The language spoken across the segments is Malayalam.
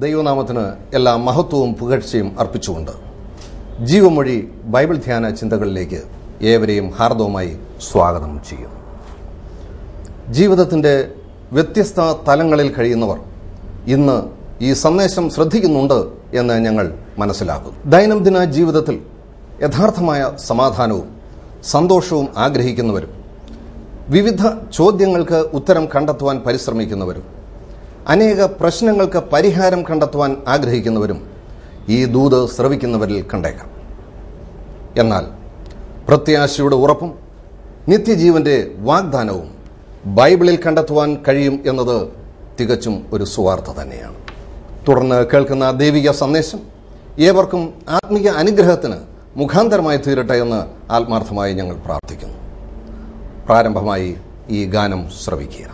ദൈവനാമത്തിന് എല്ലാ മഹത്വവും പുകഴ്ചയും അർപ്പിച്ചുകൊണ്ട് ജീവമൊഴി ബൈബിൾ ധ്യാന ചിന്തകളിലേക്ക് ഏവരെയും ഹാർദവുമായി സ്വാഗതം ചെയ്യുന്നു ജീവിതത്തിൻ്റെ വ്യത്യസ്ത തലങ്ങളിൽ കഴിയുന്നവർ ഇന്ന് ഈ സന്ദേശം ശ്രദ്ധിക്കുന്നുണ്ട് എന്ന് ഞങ്ങൾ മനസ്സിലാക്കുന്നു ദൈനംദിന ജീവിതത്തിൽ യഥാർത്ഥമായ സമാധാനവും സന്തോഷവും ആഗ്രഹിക്കുന്നവരും വിവിധ ചോദ്യങ്ങൾക്ക് ഉത്തരം കണ്ടെത്തുവാൻ പരിശ്രമിക്കുന്നവരും അനേക പ്രശ്നങ്ങൾക്ക് പരിഹാരം കണ്ടെത്തുവാൻ ആഗ്രഹിക്കുന്നവരും ഈ ദൂത് ശ്രവിക്കുന്നവരിൽ കണ്ടേക്കാം എന്നാൽ പ്രത്യാശയുടെ ഉറപ്പും നിത്യജീവന്റെ വാഗ്ദാനവും ബൈബിളിൽ കണ്ടെത്തുവാൻ കഴിയും എന്നത് തികച്ചും ഒരു സുവാർത്ത തന്നെയാണ് തുടർന്ന് കേൾക്കുന്ന ദൈവിക സന്ദേശം ഏവർക്കും ആത്മീയ അനുഗ്രഹത്തിന് മുഖാന്തരമായി തീരട്ടെ എന്ന് ആത്മാർത്ഥമായി ഞങ്ങൾ പ്രാർത്ഥിക്കുന്നു പ്രാരംഭമായി ഈ ഗാനം ശ്രവിക്കുക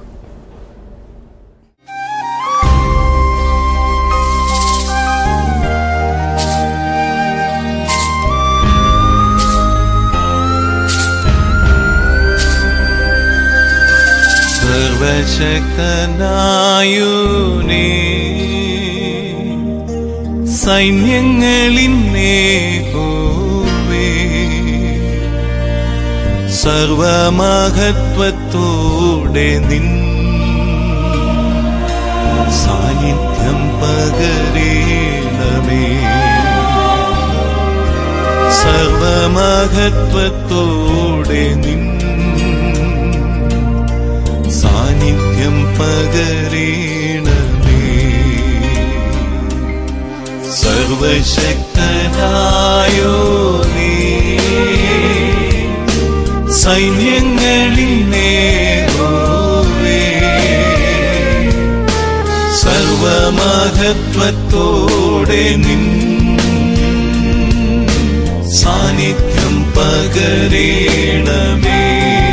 സർവശക്തനായുനേ സൈന്യങ്ങളിൻ നേഹോവേ സർവമഹത്വത്തോടെ നിൻ സാന്നിധ്യം പകരേണമേ സർവമഹത്വത്തോടെ നിൻ സാന്നിധ്യം പകരേണമേ സർവശക്തനായോ നീ സൈന്യങ്ങളിൽ നേരോവേ സർവമഹത്വത്തോടെ നിൻ സാന്നിധ്യം പകരേണമേ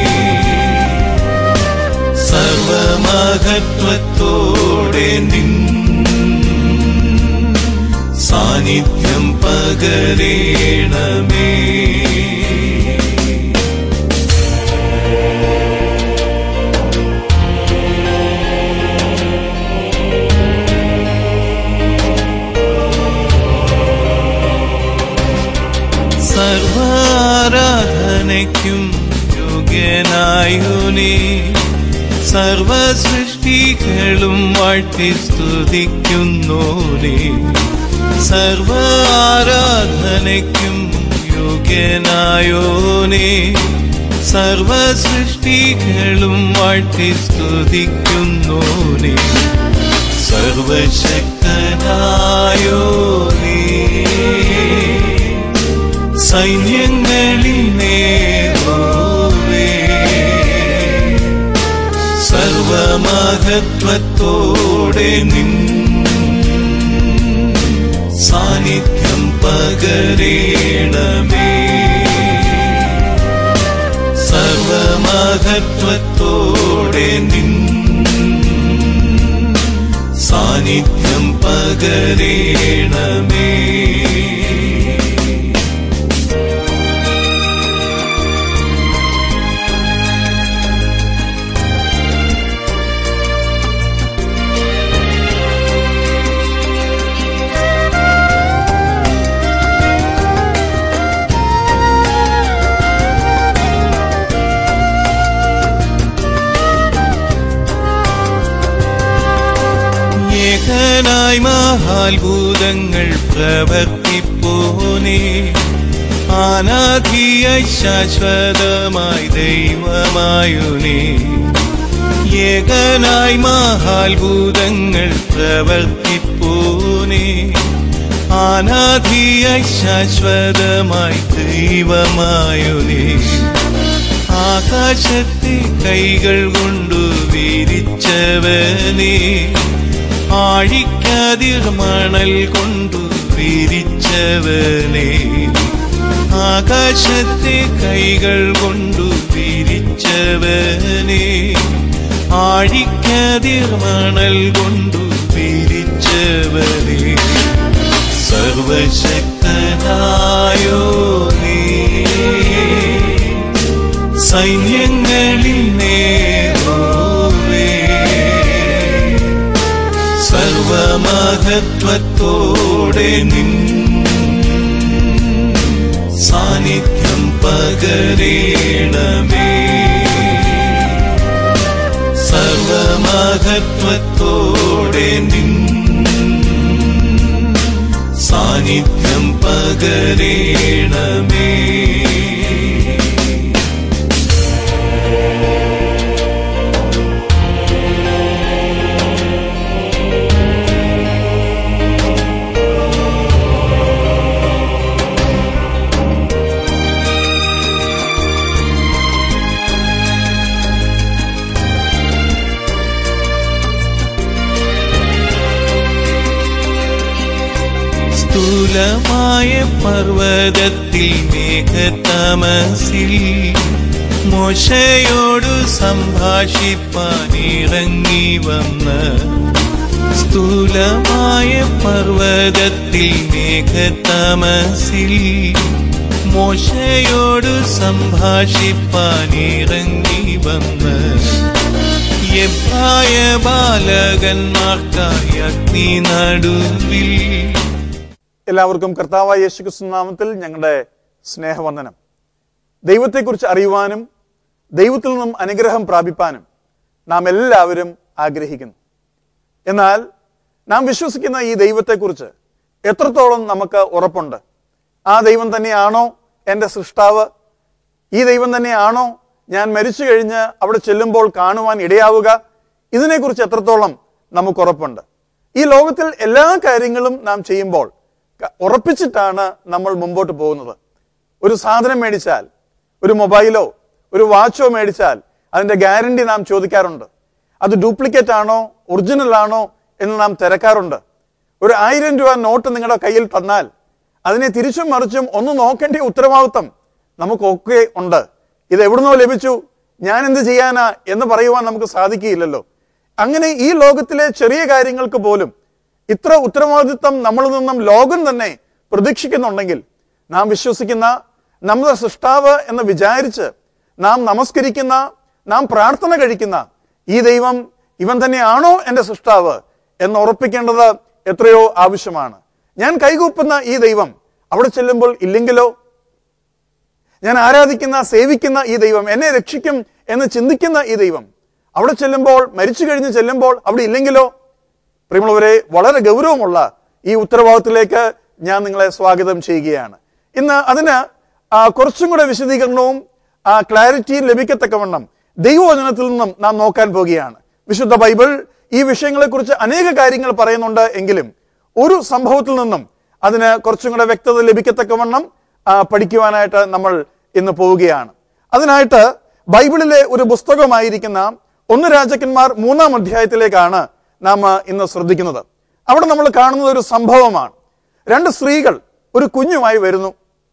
സർവമഹത്വത്തോടെ നിൻ സാന്നിധ്യം പകരേണമേ സർവാരാധനയ്ക്കും യോഗ്യനായുനേ സർവ സൃഷ്ടികളും വാഴ്ത്തി സ്തുതിക്കുന്നോനേ സർവ ആരാധനയ്ക്കും യോഗ്യനായോനേ സർവ സൃഷ്ടികളും വാഴ്ത്തി സ്തുതിക്കുന്നോനേ സർവശക്തനായോനേ സൈന്യങ്ങളിൽ നേരോവേ സർവമഹത്വത്തോടെ നിൻ സാന്നിധ്യം പകരേണമേ സർവമഹത്വത്തോടെ നിൻ സാന്നിധ്യം പകരേണമേ ഏകനായി മഹാത്ഭുതങ്ങൾ പ്രവർത്തിപ്പോനേ അനാധിയായി ശാശ്വതമായി ദൈവമായുനേ ഏകനായി മഹാത്ഭുതങ്ങൾ പ്രവർത്തിപ്പോനേ അനാധിയായി ശാശ്വതമായി ദൈവമായുനേ ആകാശത്തെ കൈകൾ കൊണ്ടു വിരിച്ചവനേ ആഴിക്കാതിർ മണൽ കൊണ്ടു വിരിച്ചവനേ ആകാശത്തെ കൈകൾ കൊണ്ടു വിരിച്ചവനേ ആഴിക്കാതിർ മണൽ കൊണ്ടു വിരിച്ചവനേ സർവശക്തനായോ നീ സൈന്യങ്ങളിൽ നേരോവേ സർവ സർവമഹത്വത്തോടെ നിൻ സാന്നിധ്യം പകരേണമേ സർവമഹത്വത്തോടെ നിൻ സാന്നിധ്യം പകരേണമേ സ്ഥൂലമായ പർവ്വതത്തിൽ മേഘതമസിൽ മോശയോടു സംഭാഷിപ്പാൻ ഇറങ്ങി വന്ന് സ്ഥൂലമായ പർവ്വതത്തിൽ മേഘതമസിൽ മോശയോടു സംഭാഷിപ്പാൻ ഇറങ്ങി വന്ന് എബ്രായ ബാലകന്മാർക്കായി അഗ്നി നടുവിൽ എല്ലാവർക്കും കർത്താവായ യേശുക്രിസ്തു നാമത്തിൽ ഞങ്ങളുടെ സ്നേഹവന്ദനം ദൈവത്തെക്കുറിച്ച് അറിയുവാനും ദൈവത്തിൽ നിന്നും അനുഗ്രഹം പ്രാപിപ്പാനും നാം എല്ലാവരും ആഗ്രഹിക്കുന്നു എന്നാൽ നാം വിശ്വസിക്കുന്ന ഈ ദൈവത്തെക്കുറിച്ച് എത്രത്തോളം നമുക്ക് ഉറപ്പുണ്ട് ആ ദൈവം തന്നെയാണോ എൻ്റെ സൃഷ്ടാവ് ഈ ദൈവം തന്നെയാണോ ഞാൻ മരിച്ചു കഴിഞ്ഞ് അവിടെ ചെല്ലുമ്പോൾ കാണുവാൻ ഇടയാവുക ഇതിനെക്കുറിച്ച് എത്രത്തോളം നമുക്ക് ഉറപ്പുണ്ട് ഈ ലോകത്തിൽ എല്ലാ കാര്യങ്ങളും നാം ചെയ്യുമ്പോൾ ക- ഉറപ്പിച്ചിട്ടാണ് നമ്മൾ മുമ്പോട്ട് പോകുന്നത് ഒരു സാധനം മേടിച്ചാൽ ഒരു മൊബൈലോ ഒരു വാച്ചോ മേടിച്ചാൽ അതിന്റെ ഗ്യാരണ്ടി നാം ചോദിക്കാറുണ്ട് അത് ഡ്യൂപ്ലിക്കേറ്റ് ആണോ ഒറിജിനൽ ആണോ എന്ന് നാം തിരക്കാറുണ്ട് ഒരു ആയിരം രൂപ നോട്ട് നിങ്ങളുടെ കയ്യിൽ തന്നാൽ അതിനെ തിരിച്ചും മറിച്ചും ഒന്ന് നോക്കേണ്ട ഉത്തരവാദിത്വം നമുക്കൊക്കെ ഉണ്ട് ഇത് എവിടുന്നോ ലഭിച്ചു ഞാൻ എന്ത് ചെയ്യാനാ എന്ന് പറയുവാൻ നമുക്ക് സാധിക്കുകയില്ലല്ലോ അങ്ങനെ ഈ ലോകത്തിലെ ചെറിയ കാര്യങ്ങൾക്ക് പോലും ഇത്ര ഉത്തരവാദിത്വം നമ്മളിൽ നിന്നും ലോകം തന്നെ പ്രതീക്ഷിക്കുന്നുണ്ടെങ്കിൽ നാം വിശ്വസിക്കുന്ന നമ്മുടെ സൃഷ്ടാവ് എന്ന് വിചാരിച്ച് നാം നമസ്കരിക്കുന്ന നാം പ്രാർത്ഥന കഴിക്കുന്ന ഈ ദൈവം ഇവൻ തന്നെയാണോ എൻ്റെ സൃഷ്ടാവ് എന്ന് ഉറപ്പിക്കേണ്ടത് എത്രയോ ആവശ്യമാണ് ഞാൻ കൈകൂപ്പുന്ന ഈ ദൈവം അവിടെ ചെല്ലുമ്പോൾ ഇല്ലെങ്കിലോ ഞാൻ ആരാധിക്കുന്ന സേവിക്കുന്ന ഈ ദൈവം എന്നെ രക്ഷിക്കും എന്ന് ചിന്തിക്കുന്ന ഈ ദൈവം അവിടെ ചെല്ലുമ്പോൾ മരിച്ചു കഴിഞ്ഞ് ചെല്ലുമ്പോൾ അവിടെ ഇല്ലെങ്കിലോ പ്രിയമുള്ളവരെ വളരെ ഗൗരവമുള്ള ഈ ഉത്തരവാദിത്തത്തിലേക്ക് ഞാൻ നിങ്ങളെ സ്വാഗതം ചെയ്യുകയാണ് ഇന്ന് അതിന് ആ, കുറച്ചും കൂടെ വിശദീകരണവും ആ, ക്ലാരിറ്റിയും ലഭിക്കത്തക്കവണ്ണം ദൈവവചനത്തിൽ നിന്നും നാം നോക്കാൻ പോകുകയാണ് വിശുദ്ധ ബൈബിൾ ഈ വിഷയങ്ങളെക്കുറിച്ച് അനേക കാര്യങ്ങൾ പറയുന്നുണ്ട് എങ്കിലും ഒരു സംഭവത്തിൽ നിന്നും അതിന് കുറച്ചും കൂടെ വ്യക്തത ലഭിക്കത്തക്കവണ്ണം ആ, പഠിക്കുവാനായിട്ട് നമ്മൾ ഇന്ന് പോവുകയാണ് അതിനായിട്ട് ബൈബിളിലെ ഒരു പുസ്തകമായിരിക്കുന്ന ഒന്ന് രാജാക്കന്മാർ മൂന്നാം അധ്യായത്തിലേക്കാണ് നാം ആ, ഇന്ന് ശ്രദ്ധിക്കുന്നത് അവിടെ നമ്മൾ കാണുന്നത് ഒരു സംഭവമാണ് രണ്ട് സ്ത്രീകൾ ഒരു കുഞ്ഞുമായി വരുന്നു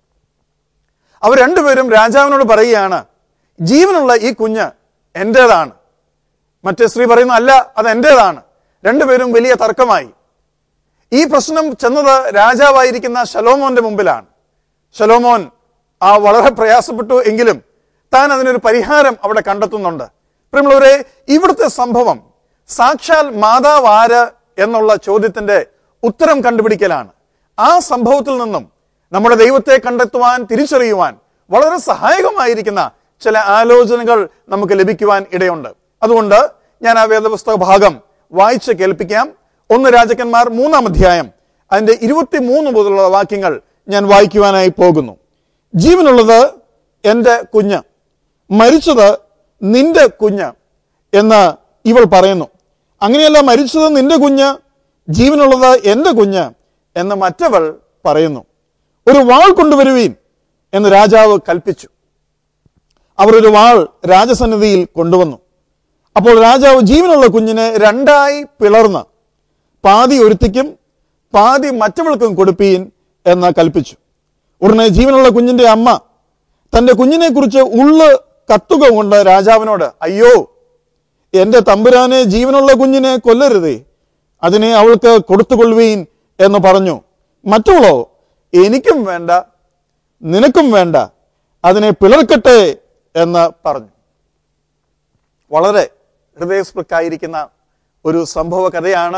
അവർ രണ്ടുപേരും രാജാവിനോട് പറയുകയാണ് ജീവനുള്ള ഈ കുഞ്ഞ് എന്റേതാണ് മറ്റേ സ്ത്രീ പറയുന്നു അല്ല അത് എന്റേതാണ് രണ്ടുപേരും വലിയ തർക്കമായി ഈ പ്രശ്നം ചെന്നത് രാജാവായിരിക്കുന്ന ശലോമോന്റെ മുമ്പിലാണ് ശലോമോൻ ആ വളരെ പ്രയാസപ്പെട്ടു എങ്കിലും താൻ അതിനൊരു പരിഹാരം അവിടെ കണ്ടെത്തുന്നുണ്ട് പ്രിയമുള്ളവരെ ഇവിടുത്തെ സംഭവം സാക്ഷാൽ മാതാവ് ആര് എന്നുള്ള ചോദ്യത്തിന്റെ ഉത്തരം കണ്ടുപിടിക്കലാണ് ആ സംഭവത്തിൽ നിന്നും നമ്മുടെ ദൈവത്തെ കണ്ടെത്തുവാൻ തിരിച്ചറിയുവാൻ വളരെ സഹായകമായിരിക്കുന്ന ചില ആലോചനകൾ നമുക്ക് ലഭിക്കുവാൻ ഇടയുണ്ട് അതുകൊണ്ട് ഞാൻ ആ വേദപുസ്തക ഭാഗം വായിച്ച് കേൾപ്പിക്കാം ഒന്ന് രാജക്കന്മാർ മൂന്നാം അധ്യായം അതിന്റെ ഇരുപത്തി മൂന്ന് മുതലുള്ള വാക്യങ്ങൾ ഞാൻ വായിക്കുവാനായി പോകുന്നു ജീവനുള്ളത് എൻ്റെ കുഞ്ഞ് മരിച്ചത് നിന്റെ കുഞ്ഞ് എന്ന് ഇവൾ പറയുന്നു അങ്ങനെയല്ല മരിച്ചത് നിന്റെ കുഞ്ഞ് ജീവനുള്ളത് എൻ്റെ കുഞ്ഞ് എന്ന് മറ്റവൾ പറയുന്നു ഒരു വാൾ കൊണ്ടുവരുവീൻ എന്ന് രാജാവ് കൽപ്പിച്ചു അവർ ഒരു വാൾ രാജസന്നിധിയിൽ കൊണ്ടുവന്നു അപ്പോൾ രാജാവ് ജീവനുള്ള കുഞ്ഞിനെ രണ്ടായി പിളർന്ന് പാതി ഒരുത്തിക്കും പാതി മറ്റവൾക്കും കൊടുപ്പീൻ എന്ന് കൽപ്പിച്ചു ഉടനെ ജീവനുള്ള കുഞ്ഞിന്റെ അമ്മ തന്റെ കുഞ്ഞിനെ കുറിച്ച് ഉള്ള് കത്തുക കൊണ്ട് രാജാവിനോട് അയ്യോ എന്റെ തമ്പുരാനെ ജീവനുള്ള കുഞ്ഞിനെ കൊല്ലരുതേ അതിനെ അവൾക്ക് കൊടുത്തുകൊള്ളുവീൻ എന്ന് പറഞ്ഞു മറ്റുള്ളോ എനിക്കും വേണ്ട നിനക്കും വേണ്ട അതിനെ പിളർക്കട്ടെ എന്ന് പറഞ്ഞു വളരെ ഹൃദയസ്പൃക്കായിരിക്കുന്ന ഒരു സംഭവ കഥയാണ്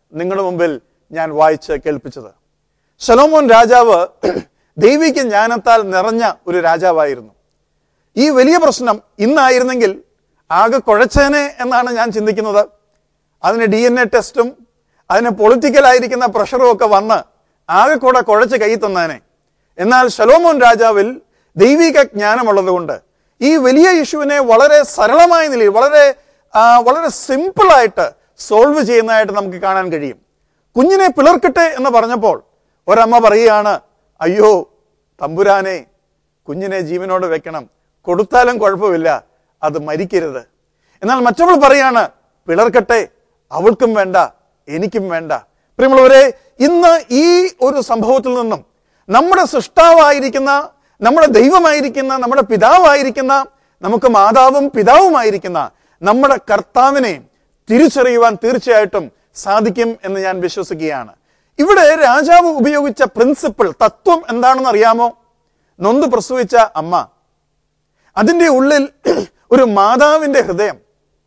നിങ്ങളുടെ മുമ്പിൽ ഞാൻ വായിച്ച് കേൾപ്പിച്ചത് ശലോമോൻ രാജാവ് ദൈവിക ജ്ഞാനത്താൽ നിറഞ്ഞ ഒരു രാജാവായിരുന്നു ഈ വലിയ പ്രശ്നം ഇന്നായിരുന്നെങ്കിൽ ആകെ കുഴച്ചേനെ എന്നാണ് ഞാൻ ചിന്തിക്കുന്നത് അതിന് ഡി എൻ എ ടെസ്റ്റും അതിന് പൊളിറ്റിക്കൽ ആയിരിക്കുന്ന പ്രഷറും ഒക്കെ വന്ന് ആകെ കൂടെ കുഴച്ച് കൈ തന്നേനെ എന്നാൽ ശലോമോൻ രാജാവിൽ ദൈവിക ജ്ഞാനമുള്ളതുകൊണ്ട് ഈ വലിയ ഇഷ്യൂവിനെ വളരെ സരളമായ നിലയിൽ വളരെ ആ, വളരെ സിമ്പിളായിട്ട് സോൾവ് ചെയ്യുന്നതായിട്ട് നമുക്ക് കാണാൻ കഴിയും കുഞ്ഞിനെ പിളർക്കട്ടെ എന്ന് പറഞ്ഞപ്പോൾ ഒരമ്മ പറയുകയാണ് അയ്യോ തമ്പുരാനെ കുഞ്ഞിനെ ജീവനോട് വെക്കണം കൊടുത്താലും കുഴപ്പമില്ല അത് മരിക്കരുത് എന്നാൽ മറ്റവൾ പറയാണ് പിളർക്കട്ടെ അവൾക്കും വേണ്ട എനിക്കും വേണ്ട പ്രിയമുള്ളവരെ ഇന്ന് ഈ ഒരു സംഭവത്തിൽ നിന്നും നമ്മുടെ സൃഷ്ടാവായിരിക്കുന്ന നമ്മുടെ ദൈവമായിരിക്കുന്ന നമ്മുടെ പിതാവായിരിക്കുന്ന നമുക്ക് മാതാവും പിതാവുമായിരിക്കുന്ന നമ്മുടെ കർത്താവിനെ തിരിച്ചറിയുവാൻ തീർച്ചയായിട്ടും സാധിക്കും എന്ന് ഞാൻ വിശ്വസിക്കുകയാണ് ഇവിടെ രാജാവ് ഉപയോഗിച്ച പ്രിൻസിപ്പിൾ തത്വം എന്താണെന്ന് അറിയാമോ നൊന്ത് പ്രസവിച്ച അമ്മ അതിന്റെ ഉള്ളിൽ ഒരു മാതാവിന്റെ ഹൃദയം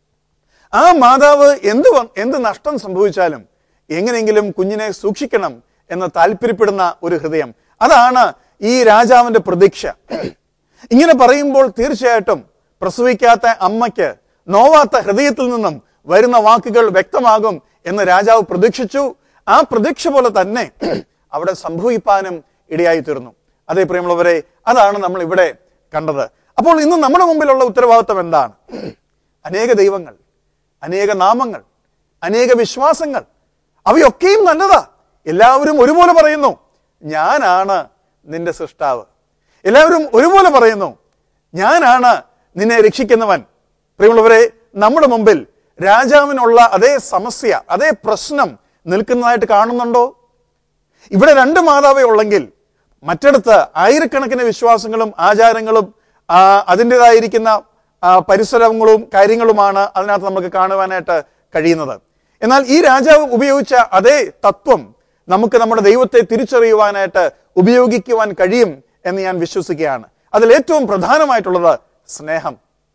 ആ മാതാവ് എന്ത് വ- എന്ത് നഷ്ടം സംഭവിച്ചാലും എങ്ങനെയെങ്കിലും കുഞ്ഞിനെ സൂക്ഷിക്കണം എന്ന് താല്പര്യപ്പെടുന്ന ഒരു ഹൃദയം അതാണ് ഈ രാജാവിന്റെ പ്രതീക്ഷ ഇങ്ങനെ പറയുമ്പോൾ തീർച്ചയായിട്ടും പ്രസവിക്കാത്ത അമ്മയ്ക്ക് നോവാത്ത ഹൃദയത്തിൽ നിന്നും വരുന്ന വാക്കുകൾ വ്യക്തമാകും എന്ന് രാജാവ് പ്രതീക്ഷിച്ചു ആ പ്രതീക്ഷ പോലെ തന്നെ അവിടെ സംഭവിപ്പാനും ഇടയായി തീർന്നു അതേ പ്രിയമുള്ളവരെ അതാണ് നമ്മൾ ഇവിടെ കണ്ടത് അപ്പോൾ ഇന്ന് നമ്മുടെ മുമ്പിലുള്ള ഉത്തരവാദിത്വം എന്താണ് അനേക ദൈവങ്ങൾ അനേക നാമങ്ങൾ അനേക വിശ്വാസങ്ങൾ അവയൊക്കെയും നല്ലതാ എല്ലാവരും ഒരുപോലെ പറയുന്നു ഞാനാണ് നിന്റെ സൃഷ്ടാവ് എല്ലാവരും ഒരുപോലെ പറയുന്നു ഞാനാണ് നിന്നെ രക്ഷിക്കുന്നവൻ പ്രിയമുള്ളവരെ നമ്മുടെ മുമ്പിൽ രാജാവിനുള്ള അതേ സമസ്യ അതേ പ്രശ്നം നിൽക്കുന്നതായിട്ട് കാണുന്നുണ്ടോ ഇവിടെ രണ്ട് മാതാവേ ഉള്ളെങ്കിൽ മറ്റിടത്ത് ആയിരക്കണക്കിന് വിശ്വാസങ്ങളും ആചാരങ്ങളും ആ, അതിൻ്റെതായിരിക്കുന്ന ആ, പരിസരങ്ങളും കാര്യങ്ങളുമാണ് അതിനകത്ത് നമുക്ക് കാണുവാനായിട്ട് കഴിയുന്നത് എന്നാൽ ഈ രാജാവ് ഉപയോഗിച്ച അതേ തത്വം നമുക്ക് നമ്മുടെ ദൈവത്തെ തിരിച്ചറിയുവാനായിട്ട് ഉപയോഗിക്കുവാൻ കഴിയും എന്ന് ഞാൻ വിശ്വസിക്കുകയാണ് അതിൽ ഏറ്റവും പ്രധാനമായിട്ടുള്ളത് സ്നേഹം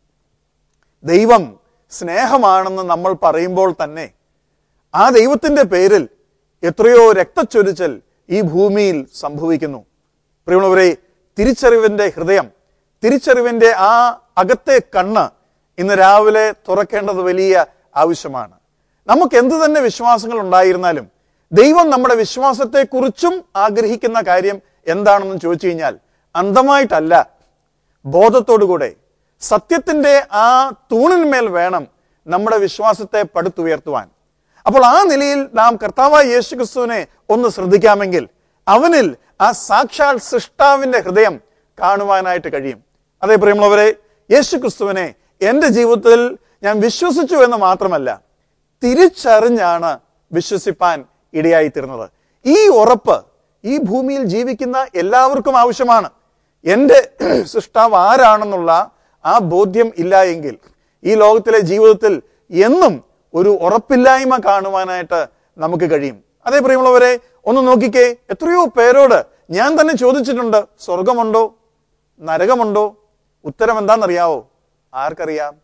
ദൈവം സ്നേഹമാണെന്ന് നമ്മൾ പറയുമ്പോൾ തന്നെ ആ ദൈവത്തിന്റെ പേരിൽ എത്രയോ രക്തച്ചൊരിച്ചൽ ഈ ഭൂമിയിൽ സംഭവിക്കുന്നു പ്രിയമുള്ളവരെ തിരിച്ചറിവിന്റെ ഹൃദയം തിരിച്ചറിവിന്റെ ആ അകത്തെ കണ്ണ് ഇന്ന് രാവിലെ തുറക്കേണ്ടത് വലിയ ആവശ്യമാണ് നമുക്ക് എന്ത് തന്നെ വിശ്വാസങ്ങൾ ഉണ്ടായിരുന്നാലും ദൈവം നമ്മുടെ വിശ്വാസത്തെക്കുറിച്ചും ആഗ്രഹിക്കുന്ന കാര്യം എന്താണെന്ന് ചോദിച്ചു കഴിഞ്ഞാൽ അന്ധമായിട്ടല്ല ബോധത്തോടുകൂടെ സത്യത്തിന്റെ ആ തൂണിന്മേൽ വേണം നമ്മുടെ വിശ്വാസത്തെ പടുത്തുയർത്തുവാൻ അപ്പോൾ ആ നിലയിൽ നാം കർത്താവായ യേശു ക്രിസ്തുവിനെ ഒന്ന് ശ്രദ്ധിക്കാമെങ്കിൽ അവനിൽ ആ സാക്ഷാൽ സൃഷ്ടാവിന്റെ ഹൃദയം കാണുവാനായിട്ട് കഴിയും അതേ പ്രിയമുള്ളവരെ യേശു ക്രിസ്തുവിനെ എൻ്റെ ജീവിതത്തിൽ ഞാൻ വിശ്വസിച്ചു എന്ന് മാത്രമല്ല തിരിച്ചറിഞ്ഞാണ് വിശ്വസിപ്പാൻ ഇടയായിത്തീർന്നത് ഈ ഉറപ്പ് ഈ ഭൂമിയിൽ ജീവിക്കുന്ന എല്ലാവർക്കും ആവശ്യമാണ് എൻ്റെ സൃഷ്ടാവ് ആരാണെന്നുള്ള ആ ബോധ്യം ഇല്ല എങ്കിൽ ഈ ലോകത്തിലെ ജീവിതത്തിൽ എന്നും ഒരു ഉറപ്പില്ലായ്മ കാണുവാനായിട്ട് നമുക്ക് കഴിയും അതേ പ്രിയമുള്ളവരെ ഒന്ന് നോക്കിക്കേ എത്രയോ പേരോട് ഞാൻ തന്നെ ചോദിച്ചിട്ടുണ്ട് സ്വർഗമുണ്ടോ നരകമുണ്ടോ ഉത്തരം എന്താണെന്നറിയാവോ ആർക്കറിയാം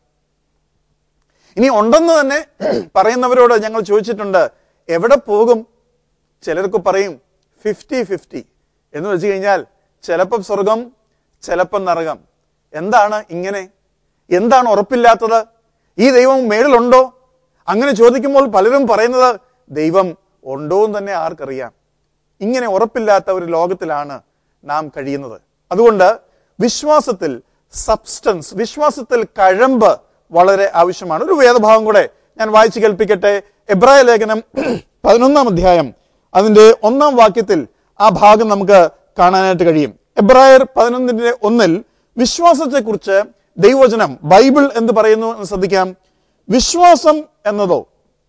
ഇനി ഉണ്ടെന്ന് തന്നെ പറയുന്നവരോട് ഞങ്ങൾ ചോദിച്ചിട്ടുണ്ട് എവിടെ പോകും ചിലർക്ക് പറയും ഫിഫ്റ്റി ഫിഫ്റ്റി എന്ന് വെച്ച് കഴിഞ്ഞാൽ ചിലപ്പം സ്വർഗം ചിലപ്പം നരകം എന്താണ് ഇങ്ങനെ എന്താണ് ഉറപ്പില്ലാത്തത് ഈ ദൈവം മേളിലുണ്ടോ അങ്ങനെ ചോദിക്കുമ്പോൾ പലരും പറയുന്നത് ദൈവം ഉണ്ടോ എന്ന് തന്നെ ആർക്കറിയാം ഇങ്ങനെ ഉറപ്പില്ലാത്ത ഒരു ലോകത്തിലാണ് നാം കഴിയുന്നത് അതുകൊണ്ട് വിശ്വാസത്തിൽ സബ്സ്റ്റൻസ് വിശ്വാസത്തിൽ കഴമ്പ് വളരെ ആവശ്യമാണ് ഒരു വേദഭാഗം കൂടെ ഞാൻ വായിച്ചു കേൾപ്പിക്കട്ടെ എബ്രായ ലേഖനം പതിനൊന്നാം അധ്യായം അതിന്റെ ഒന്നാം വാക്യത്തിൽ ആ ഭാഗം നമുക്ക് കാണാനായിട്ട് കഴിയും എബ്രായർ പതിനൊന്നിന്റെ ഒന്നിൽ വിശ്വാസത്തെക്കുറിച്ച് ദൈവവചനം ബൈബിൾ എന്ന് പറയുന്നു എന്ന് ശ്രദ്ധിക്കാം വിശ്വാസം എന്നതോ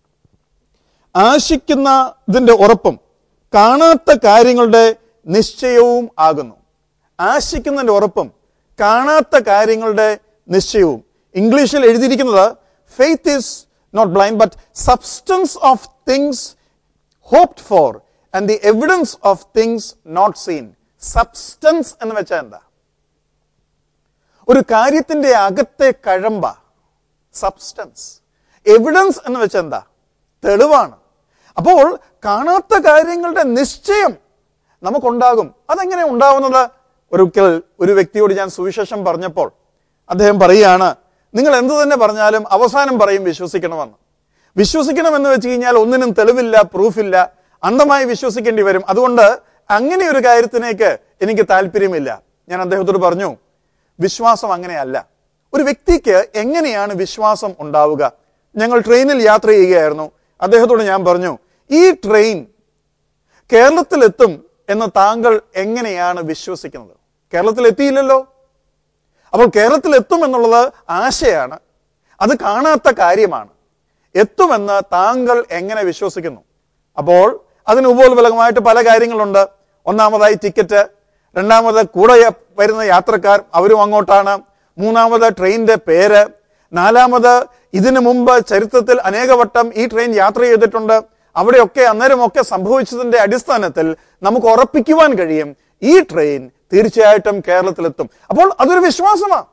ആശിക്കുന്നതിന്റെ ഉറപ്പും കാണാത്ത കാര്യങ്ങളുടെ നിശ്ചയവും ആകുന്നു ആശിക്കുന്നതിന്റെ ഉറപ്പും കാണാത്ത കാര്യങ്ങളുടെ നിശ്ചയവും ഇംഗ്ലീഷിൽ എഴുതിയിരിക്കുന്നത് faith is not blind but substance of things hoped for and the evidence of things not seen substance എന്ന് വെച്ചാൽ എന്താ ഒരു കാര്യത്തിന്റെ അകത്തെ കഴമ്പ സബ്സ്റ്റൻസ് എവിഡൻസ് എന്ന് വെച്ചാൽ എന്താ തെളിവാണ് അപ്പോൾ കാണാത്ത കാര്യങ്ങളുടെ നിശ്ചയം നമുക്കുണ്ടാകും അതെങ്ങനെ ഉണ്ടാവുന്നത് ഒരിക്കൽ ഒരു വ്യക്തിയോട് ഞാൻ സുവിശേഷം പറഞ്ഞപ്പോൾ അദ്ദേഹം പറയുകയാണ് നിങ്ങൾ എന്ത് തന്നെ പറഞ്ഞാലും അവസാനം പറയും വിശ്വസിക്കണമെന്ന് വിശ്വസിക്കണമെന്ന് വെച്ച് കഴിഞ്ഞാൽ ഒന്നിനും തെളിവില്ല പ്രൂഫില്ല അന്ധമായി വിശ്വസിക്കേണ്ടി വരും അതുകൊണ്ട് അങ്ങനെ ഒരു കാര്യത്തിലേക്ക് എനിക്ക് താല്പര്യമില്ല ഞാൻ അദ്ദേഹത്തോട് പറഞ്ഞു വിശ്വാസം അങ്ങനെയല്ല ഒരു വ്യക്തിക്ക് എങ്ങനെയാണ് വിശ്വാസം ഉണ്ടാവുക ഞങ്ങൾ ട്രെയിനിൽ യാത്ര ചെയ്യുകയായിരുന്നു അദ്ദേഹത്തോട് ഞാൻ പറഞ്ഞു ഈ ട്രെയിൻ കേരളത്തിലെത്തും എന്ന് താങ്കൾ എങ്ങനെയാണ് വിശ്വസിക്കുന്നത് കേരളത്തിൽ എത്തിയില്ലല്ലോ അപ്പോൾ കേരളത്തിൽ എത്തും എന്നുള്ളത് ആശയാണ് അത് കാണാത്ത കാര്യമാണ് എത്തുമെന്ന് താങ്കൾ എങ്ങനെ വിശ്വസിക്കുന്നു അപ്പോൾ അതിന് ഉപോത്ബലകമായിട്ട് പല കാര്യങ്ങളുണ്ട് ഒന്നാമതായി ടിക്കറ്റ് രണ്ടാമത് കൂടെ യ- വരുന്ന യാത്രക്കാർ അവരും അങ്ങോട്ടാണ് മൂന്നാമത് ട്രെയിനിന്റെ പേര് നാലാമത് ഇതിനു മുമ്പ് ചരിത്രത്തിൽ അനേകവട്ടം ഈ ട്രെയിൻ യാത്ര ചെയ്തിട്ടുണ്ട് അവിടെയൊക്കെ അന്നേരമൊക്കെ സംഭവിച്ചതിന്റെ അടിസ്ഥാനത്തിൽ നമുക്ക് ഉറപ്പിക്കുവാൻ കഴിയും ഈ ട്രെയിൻ തീർച്ചയായിട്ടും കേരളത്തിലെത്തും അപ്പോൾ അതൊരു വിശ്വാസമാണ്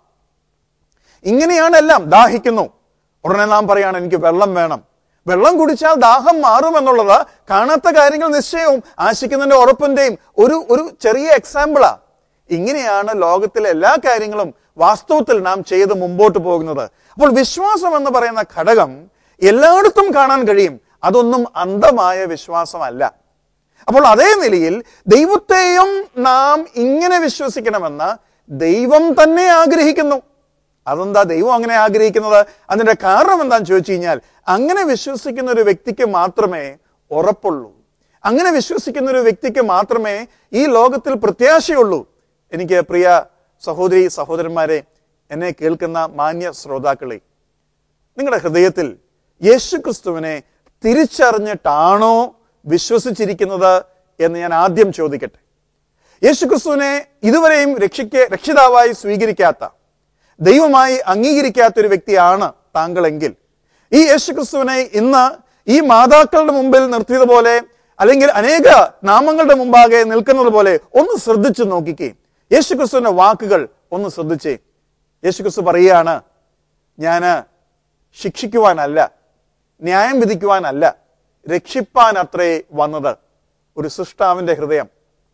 ഇങ്ങനെയാണ് എല്ലാം ദാഹിക്കുന്നു ഉടനെ നാം പറയാണ് എനിക്ക് വെള്ളം വേണം വെള്ളം കുടിച്ചാൽ ദാഹം മാറുമെന്നുള്ളത് കാണാത്ത കാര്യങ്ങൾ നിശ്ചയവും ആശിക്കുന്നതിന്റെ ഉറപ്പിന്റെയും ഒരു ഒരു ചെറിയ എക്സാമ്പിളാ ഇങ്ങനെയാണ് ലോകത്തിലെ എല്ലാ കാര്യങ്ങളും വാസ്തവത്തിൽ നാം ചെയ്ത് മുമ്പോട്ട് പോകുന്നത് അപ്പോൾ വിശ്വാസം എന്ന് പറയുന്ന ഘടകം എല്ലായിടത്തും കാണാൻ കഴിയും അതൊന്നും അന്ധമായ വിശ്വാസമല്ല അപ്പോൾ അതേ നിലയിൽ ദൈവത്തെയും നാം ഇങ്ങനെ വിശ്വസിക്കണമെന്ന് ദൈവം തന്നെ ആഗ്രഹിക്കുന്നു അതെന്താ ദൈവം അങ്ങനെ ആഗ്രഹിക്കുന്നത് അതിന്റെ കാരണം എന്താന്ന് ചോദിച്ചു കഴിഞ്ഞാൽ അങ്ങനെ വിശ്വസിക്കുന്ന ഒരു വ്യക്തിക്ക് മാത്രമേ ഉറപ്പുള്ളൂ അങ്ങനെ വിശ്വസിക്കുന്ന ഒരു വ്യക്തിക്ക് മാത്രമേ ഈ ലോകത്തിൽ പ്രത്യാശയുള്ളൂ എനിക്ക് പ്രിയ സഹോദരി സഹോദരന്മാരെ എന്നെ കേൾക്കുന്ന മാന്യ ശ്രോതാക്കളെ നിങ്ങളുടെ ഹൃദയത്തിൽ യേശു ക്രിസ്തുവിനെ തിരിച്ചറിഞ്ഞിട്ടാണോ വിശ്വസിച്ചിരിക്കുന്നത് എന്ന് ഞാൻ ആദ്യം ചോദിക്കട്ടെ യേശു ക്രിസ്തുവിനെ ഇതുവരെയും രക്ഷിക്ക രക്ഷിതാവായി സ്വീകരിക്കാത്ത ദൈവമായി അംഗീകരിക്കാത്ത ഒരു വ്യക്തിയാണ് താങ്കളെങ്കിൽ ഈ യേശു ക്രിസ്തുവിനെ ഇന്ന് ഈ മാതാക്കളുടെ മുമ്പിൽ നിർത്തിയതുപോലെ അല്ലെങ്കിൽ അനേക നാമങ്ങളുടെ മുമ്പാകെ നിൽക്കുന്നത് പോലെ ഒന്ന് ശ്രദ്ധിച്ചു നോക്കിക്കേ യേശു ക്രിസ്തുവിന്റെ വാക്കുകൾ ഒന്ന് ശ്രദ്ധിച്ചേ യേശു ക്രിസ്തു പറയുകയാണ് ഞാന് ശിക്ഷിക്കുവാനല്ല ന്യായം വിധിക്കുവാനല്ല രക്ഷിപ്പാൻ അത്രേ വന്നത് ഒരു സൃഷ്ടാവിന്റെ ഹൃദയം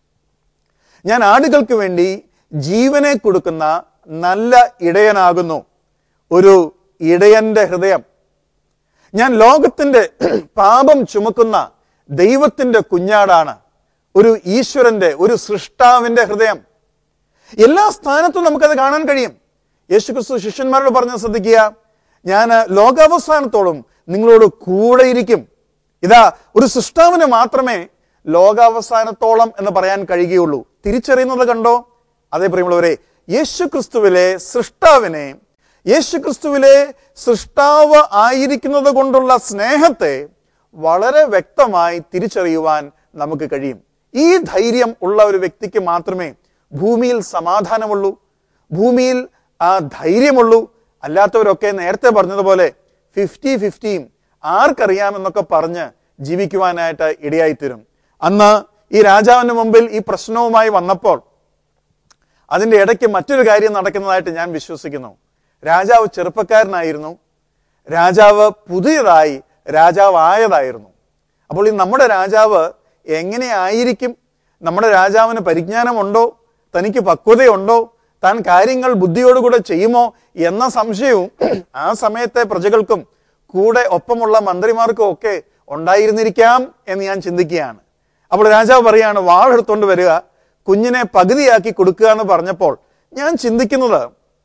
ഞാൻ ആടുകൾക്ക് വേണ്ടി ജീവനെ കൊടുക്കുന്ന നല്ല ഇടയനാകുന്നു ഒരു ഇടയന്റെ ഹൃദയം ഞാൻ ലോകത്തിന്റെ പാപം ചുമക്കുന്ന ദൈവത്തിന്റെ കുഞ്ഞാടാണ് ഒരു ഈശ്വരന്റെ ഒരു സൃഷ്ടാവിന്റെ ഹൃദയം എല്ലാ സ്ഥാനത്തും നമുക്കത് കാണാൻ കഴിയും യേശുക്രിസ്തു ശിഷ്യന്മാരോട് പറഞ്ഞ ശ്രദ്ധിക്കുക ഞാൻ ലോകാവസാനത്തോളം നിങ്ങളോട് കൂടെ ഇരിക്കും ഇതാ ഒരു സൃഷ്ടാവിന് മാത്രമേ ലോകാവസാനത്തോളം എന്ന് പറയാൻ കഴിയുകയുള്ളൂ തിരിച്ചറിയുന്നത് കണ്ടോ അതേ പ്രിയമുള്ളവരെ യേശുക്രിസ്തുവിലെ സൃഷ്ടാവിനെ യേശുക്രിസ്തുവിലെ സൃഷ്ടാവ് ആയിരിക്കുന്നത് കൊണ്ടുള്ള സ്നേഹത്തെ വളരെ വ്യക്തമായി തിരിച്ചറിയുവാൻ നമുക്ക് കഴിയും ഈ ധൈര്യം ഉള്ള ഒരു വ്യക്തിക്ക് മാത്രമേ ഭൂമിയിൽ സമാധാനമുള്ളൂ ഭൂമിയിൽ ആ ധൈര്യമുള്ളൂ അല്ലാത്തവരൊക്കെ നേരത്തെ പറഞ്ഞതുപോലെ ഫിഫ്റ്റി ഫിഫ്റ്റിയും ആർക്കറിയാമെന്നൊക്കെ പറഞ്ഞ് ജീവിക്കുവാനായിട്ട് ഇടയായിത്തീരും അന്ന് ഈ രാജാവിന് മുമ്പിൽ ഈ പ്രശ്നവുമായി വന്നപ്പോൾ അതിന്റെ ഇടയ്ക്ക് മറ്റൊരു കാര്യം നടക്കുന്നതായിട്ട് ഞാൻ വിശ്വസിക്കുന്നു രാജാവ് ചെറുപ്പക്കാരനായിരുന്നു രാജാവ് പുതിയതായി രാജാവ് ആയതായിരുന്നു അപ്പോൾ ഈ നമ്മുടെ രാജാവ് എങ്ങനെയായിരിക്കും നമ്മുടെ രാജാവിന് പരിജ്ഞാനമുണ്ടോ തനിക്ക് പക്വതയുണ്ടോ താൻ കാര്യങ്ങൾ ബുദ്ധിയോടുകൂടെ ചെയ്യുമോ എന്ന സംശയവും ആ സമയത്തെ പ്രജകൾക്കും കൂടെ ഒപ്പമുള്ള മന്ത്രിമാർക്കും ഒക്കെ ഉണ്ടായിരുന്നിരിക്കാം എന്ന് ഞാൻ ചിന്തിക്കുകയാണ് അപ്പോൾ രാജാവ് പറയാണ് വാളെടുത്തോണ്ട് വരിക കുഞ്ഞിനെ പകുതിയാക്കി കൊടുക്കുക എന്ന് പറഞ്ഞപ്പോൾ ഞാൻ ചിന്തിക്കുന്നത്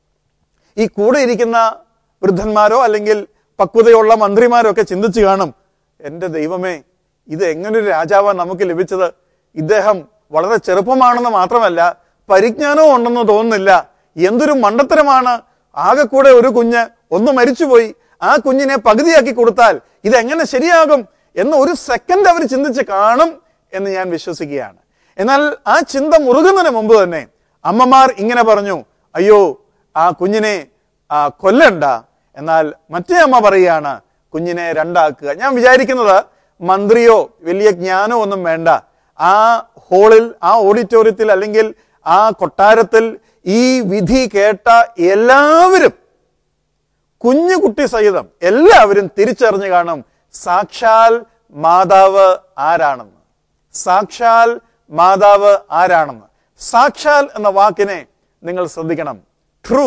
ഈ കൂടെ ഇരിക്കുന്ന വൃദ്ധന്മാരോ അല്ലെങ്കിൽ പക്വതയുള്ള മന്ത്രിമാരോ ഒക്കെ ചിന്തിച്ചു കാണും എൻ്റെ ദൈവമേ ഇത് എങ്ങനൊരു രാജാവാണ് നമുക്ക് ലഭിച്ചത് ഇദ്ദേഹം വളരെ ചെറുപ്പമാണെന്ന് മാത്രമല്ല പരിജ്ഞാനവും ഉണ്ടെന്ന് തോന്നുന്നില്ല എന്തൊരു മണ്ടത്തരമാണ് ആകെ കൂടെ ഒരു കുഞ്ഞ് ഒന്ന് മരിച്ചുപോയി ആ കുഞ്ഞിനെ പകുതിയാക്കി കൊടുത്താൽ ഇതെങ്ങനെ ശരിയാകും എന്ന് ഒരു സെക്കൻഡ് അവർ ചിന്തിച്ച് കാണും എന്ന് ഞാൻ വിശ്വസിക്കുകയാണ് എന്നാൽ ആ ചിന്ത മുറുകുന്നതിന് മുമ്പ് തന്നെ അമ്മമാർ ഇങ്ങനെ പറഞ്ഞു അയ്യോ ആ കുഞ്ഞിനെ ആ കൊല്ലണ്ട എന്നാൽ മറ്റേ അമ്മ പറയുകയാണ് കുഞ്ഞിനെ രണ്ടാക്കുക ഞാൻ വിചാരിക്കുന്നത് മന്ത്രിയോ വലിയ ജ്ഞാനോ ഒന്നും വേണ്ട ആ ഹോളിൽ ആ ഓഡിറ്റോറിയത്തിൽ അല്ലെങ്കിൽ ആ കൊട്ടാരത്തിൽ ഈ വിധി കേട്ട എല്ലാവരും കുഞ്ഞു കുട്ടി സഹിതം എല്ലാവരും തിരിച്ചറിഞ്ഞു കാണും സാക്ഷാൽ മാതാവ് ആരാണെന്ന് സാക്ഷാൽ മാതാവ് ആരാണെന്ന് സാക്ഷാൽ എന്ന വാക്കിനെ നിങ്ങൾ ശ്രദ്ധിക്കണം ട്രൂ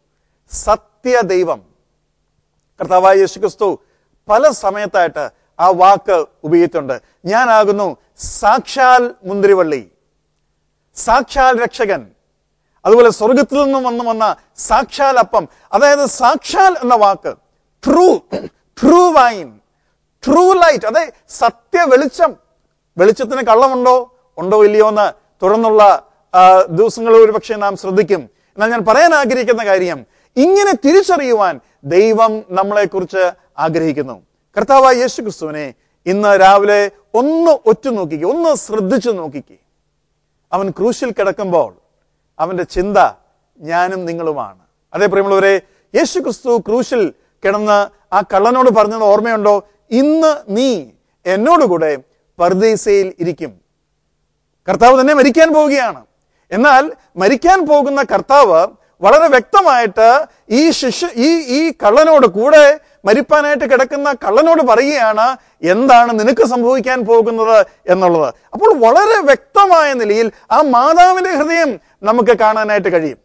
സത്യദൈവം കർത്താവായ യേശു ക്രിസ്തു പല സമയത്തായിട്ട് ആ വാക്ക് ഉപയോഗിച്ചിട്ടുണ്ട് ഞാനാകുന്നു സാക്ഷാൽ മുന്തിരിവള്ളി സാക്ഷാൽ രക്ഷകൻ അതുപോലെ സ്വർഗത്തിൽ നിന്നും വന്നു വന്ന സാക്ഷാൽ അപ്പം അതായത് സാക്ഷാൽ എന്ന വാക്ക് true true vine true light അതെ സത്യ വെളിച്ചം വെളിച്ചത്തിന് കള്ളമുണ്ടോ ഉണ്ടോ ഇല്ലയോ എന്ന് തുടർന്നുള്ള ആ, ദിവസങ്ങളിൽ ഒരുപക്ഷെ നാം ശ്രദ്ധിക്കും എന്നാൽ ഞാൻ പറയാൻ ആഗ്രഹിക്കുന്ന കാര്യം ഇങ്ങനെ തിരിച്ചറിയുവാൻ ദൈവം നമ്മളെക്കുറിച്ച് ആഗ്രഹിക്കുന്നു കർത്താവായ യേശു ക്രിസ്തുവിനെ ഇന്ന് രാവിലെ ഒന്ന് ഒറ്റ നോക്കിക്കേ ഒന്ന് ശ്രദ്ധിച്ചു നോക്കിക്കേ അവൻ ക്രൂശിൽ കിടക്കുമ്പോൾ അവന്റെ ചിന്ത ഞാനും നിങ്ങളുമാണ് അതേ പ്രിയമുള്ളവരെ യേശു ക്രിസ്തു ക്രൂശിൽ കിടന്ന് ആ കള്ളനോട് പറഞ്ഞത് ഓർമ്മയുണ്ടോ ഇന്ന് നീ എന്നോടുകൂടെ പർദീസയിൽ ഇരിക്കും കർത്താവ് തന്നെ മരിക്കാൻ പോവുകയാണ് എന്നാൽ മരിക്കാൻ പോകുന്ന കർത്താവ് വളരെ വ്യക്തമായിട്ട് ഈ ശിശു ഈ ഈ കള്ളനോട് കൂടെ മരിപ്പാനായിട്ട് കിടക്കുന്ന കള്ളനോട് പറയുകയാണ് എന്താണ് നിനക്ക് സംഭവിക്കാൻ പോകുന്നത് എന്നുള്ളത് അപ്പോൾ വളരെ വ്യക്തമായ നിലയിൽ ആ മാതാവിന്റെ ഹൃദയം നമുക്ക് കാണാനായിട്ട് കഴിയും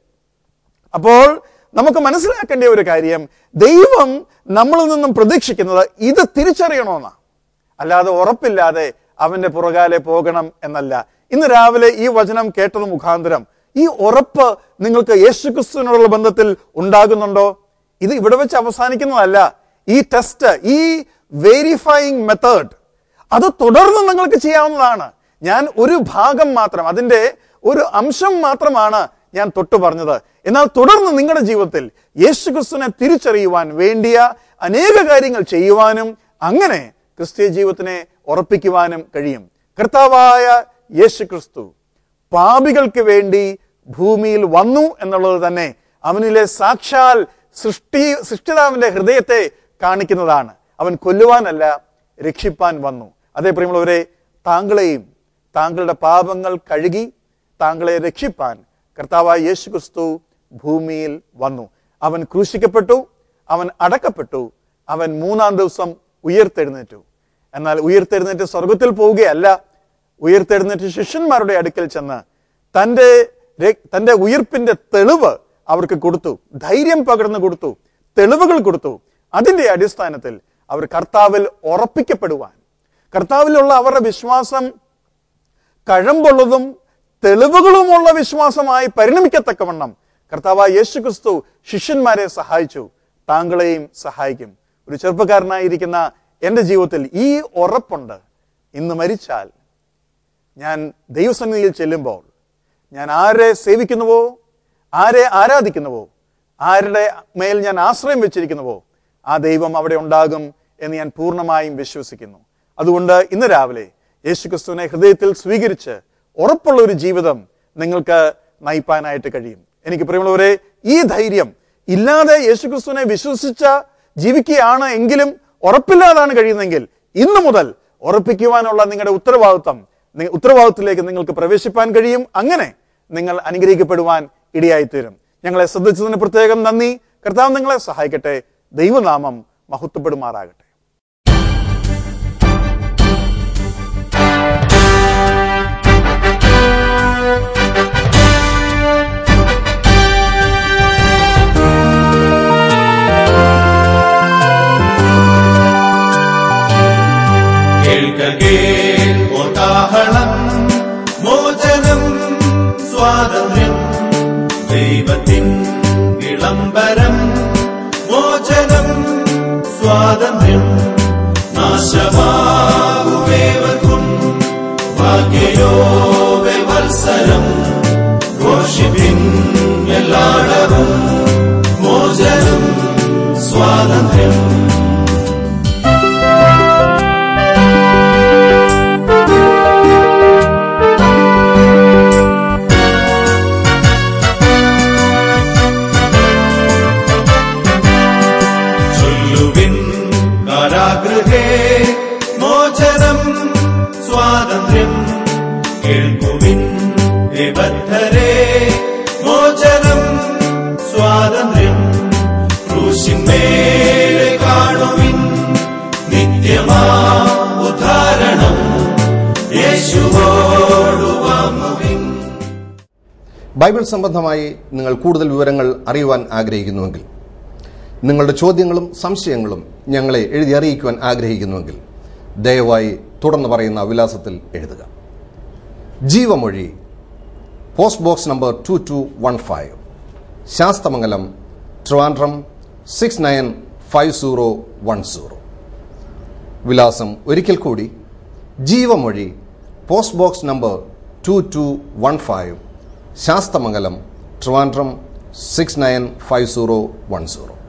അപ്പോൾ നമുക്ക് മനസ്സിലാക്കേണ്ട ഒരു കാര്യം ദൈവം നമ്മളിൽ നിന്നും പ്രതീക്ഷിക്കുന്നത് ഇത് തിരിച്ചറിയണമെന്നാണ് അല്ലാതെ ഉറപ്പില്ലാതെ അവന്റെ പുറകാലെ പോകണം എന്നല്ല ഇന്ന് രാവിലെ ഈ വചനം കേട്ടത് മുഖാന്തരം ഈ ഉറപ്പ് നിങ്ങൾക്ക് യേശുക്രിസ്തുവിനോടുള്ള ബന്ധത്തിൽ ഉണ്ടാകുന്നുണ്ടോ ഇത് ഇവിടെ വെച്ച് അവസാനിക്കുന്നതല്ല ഈ ടെസ്റ്റ് ഈ വേരിഫൈയിങ് മെത്തേഡ് അത് തുടർന്ന് നിങ്ങൾക്ക് ചെയ്യാവുന്നതാണ് ഞാൻ ഒരു ഭാഗം മാത്രം അതിന്റെ ഒരു അംശം മാത്രമാണ് ഞാൻ തൊട്ടു പറഞ്ഞത് എന്നാൽ തുടർന്ന് നിങ്ങളുടെ ജീവിതത്തിൽ യേശുക്രിസ്തുവിനെ തിരിച്ചറിയുവാൻ വേണ്ടിയ അനേക കാര്യങ്ങൾ ചെയ്യുവാനും അങ്ങനെ ക്രിസ്തീയ ജീവിതത്തിനെ ഉറപ്പിക്കുവാനും കഴിയും കർത്താവായ യേശുക്രിസ്തു പാപികൾക്ക് വേണ്ടി ഭൂമിയിൽ വന്നു എന്നുള്ളത് തന്നെ അവനിലെ സാക്ഷാൽ സൃഷ്ടി സൃഷ്ടിതാവിന്റെ ഹൃദയത്തെ കാണിക്കുന്നതാണ് അവൻ കൊല്ലുവാനല്ല രക്ഷിപ്പാൻ വന്നു അതേ പ്രിയമുള്ളവരെ താങ്കളെയും താങ്കളുടെ പാപങ്ങൾ കഴുകി താങ്കളെ രക്ഷിപ്പാൻ കർത്താവായ യേശു ക്രിസ്തു ഭൂമിയിൽ വന്നു അവൻ ക്രൂശിക്കപ്പെട്ടു അവൻ അടക്കപ്പെട്ടു അവൻ മൂന്നാം ദിവസം ഉയർത്തെഴുന്നേറ്റു എന്നാൽ ഉയർത്തെഴുന്നേറ്റ് സ്വർഗത്തിൽ പോവുകയല്ല ഉയർത്തെഴുന്നേറ്റ് ശിഷ്യന്മാരുടെ അടുക്കൽ ചെന്ന് തൻ്റെ രെ- തൻ്റെ ഉയിർപ്പിന്റെ തെളിവ് അവർക്ക് കൊടുത്തു ധൈര്യം പകർന്നു കൊടുത്തു തെളിവുകൾ കൊടുത്തു അതിന്റെ അടിസ്ഥാനത്തിൽ അവർ കർത്താവിൽ ഉറപ്പിക്കപ്പെടുവാൻ കർത്താവിലുള്ള അവരുടെ വിശ്വാസം കഴമ്പുള്ളതും തെളിവുകളുമുള്ള വിശ്വാസമായി പരിണമിക്കത്തക്കവണ്ണം കർത്താവായ യേശു ക്രിസ്തു ശിഷ്യന്മാരെ സഹായിച്ചു താങ്കളെയും സഹായിക്കും ഒരു ചെറുപ്പക്കാരനായിരിക്കുന്ന എൻ്റെ ജീവിതത്തിൽ ഈ ഉറപ്പുണ്ട് ഇന്ന് മരിച്ചാൽ ഞാൻ ദൈവസന്നിധിയിൽ ചെല്ലുമ്പോൾ ഞാൻ ആരെ സേവിക്കുന്നുവോ ആരെ ആരാധിക്കുന്നുവോ ആരുടെ മേൽ ഞാൻ ആശ്രയം വെച്ചിരിക്കുന്നുവോ ആ ദൈവം അവിടെ ഉണ്ടാകും എന്ന് ഞാൻ പൂർണ്ണമായും വിശ്വസിക്കുന്നു അതുകൊണ്ട് ഇന്ന് രാവിലെ യേശുക്രിസ്തുവിനെ ഹൃദയത്തിൽ സ്വീകരിച്ച് ഉറപ്പുള്ള ഒരു ജീവിതം നിങ്ങൾക്ക് നയിപ്പാനായിട്ട് കഴിയും എനിക്ക് പ്രിയമുള്ളവരെ ഈ ധൈര്യം ഇല്ലാതെ യേശുക്രിസ്തുവിനെ വിശ്വസിച്ച ജീവിക്കുകയാണ് എങ്കിലും ഉറപ്പില്ലാതാണ് കഴിയുന്നതെങ്കിൽ ഇന്നു മുതൽ ഉറപ്പിക്കുവാനുള്ള നിങ്ങളുടെ ഉത്തരവാദിത്വം നി- ഉത്തരവാദിത്വത്തിലേക്ക് നിങ്ങൾക്ക് പ്രവേശിപ്പാൻ കഴിയും അങ്ങനെ നിങ്ങൾ അനുഗ്രഹിക്കപ്പെടുവാൻ ഇടയായിത്തീരും ഞങ്ങളെ ശ്രദ്ധിച്ചതിന് പ്രത്യേകം നന്ദി കർത്താവ് നിങ്ങളെ സഹായിക്കട്ടെ ദൈവനാമം മഹത്വപ്പെടുമാറാകട്ടെ കേൾക്കകേ ഓർക്കാഹളം മോചനം സ്വാതന്ത്ര്യം ദൈവത്തിൻ വിളംബരം മോചനം സ്വാതന്ത്ര്യം നാശമാകുമേവർക്കും ഭാഗ്യയോ വത്സരം ഘോഷിപ്പിൻ എല്ലാടവും മോചനം സ്വാതന്ത്ര്യം ചൊല്ലുവിൻ കാരാഗൃഹേ മോചനം സ്വാതന്ത്ര്യം കേൾക്കുവിൻ നിബദ്ധരേ മോചനം സ്വാതന്ത്ര്യം ക്രൂശിന്മേലെ കാണുവിൻ നിത്യമാ ഉദ്ധാ ബൈബിൾ സംബന്ധമായി നിങ്ങൾ കൂടുതൽ വിവരങ്ങൾ അറിയുവാൻ ആഗ്രഹിക്കുന്നുവെങ്കിൽ നിങ്ങളുടെ ചോദ്യങ്ങളും സംശയങ്ങളും ഞങ്ങളെ എഴുതി അറിയിക്കുവാൻ ആഗ്രഹിക്കുന്നുവെങ്കിൽ ദയവായി തുടർന്ന് പറയുന്ന വിലാസത്തിൽ എഴുതുക Jeevamozhi post box number two two one five Sasthamangalam Trivandrum six nine five zero one zero വിലാസം ഒരിക്കൽ കൂടി Jeevamozhi post box number two two one five Sasthamangalam Trivandrum six nine five zero one zero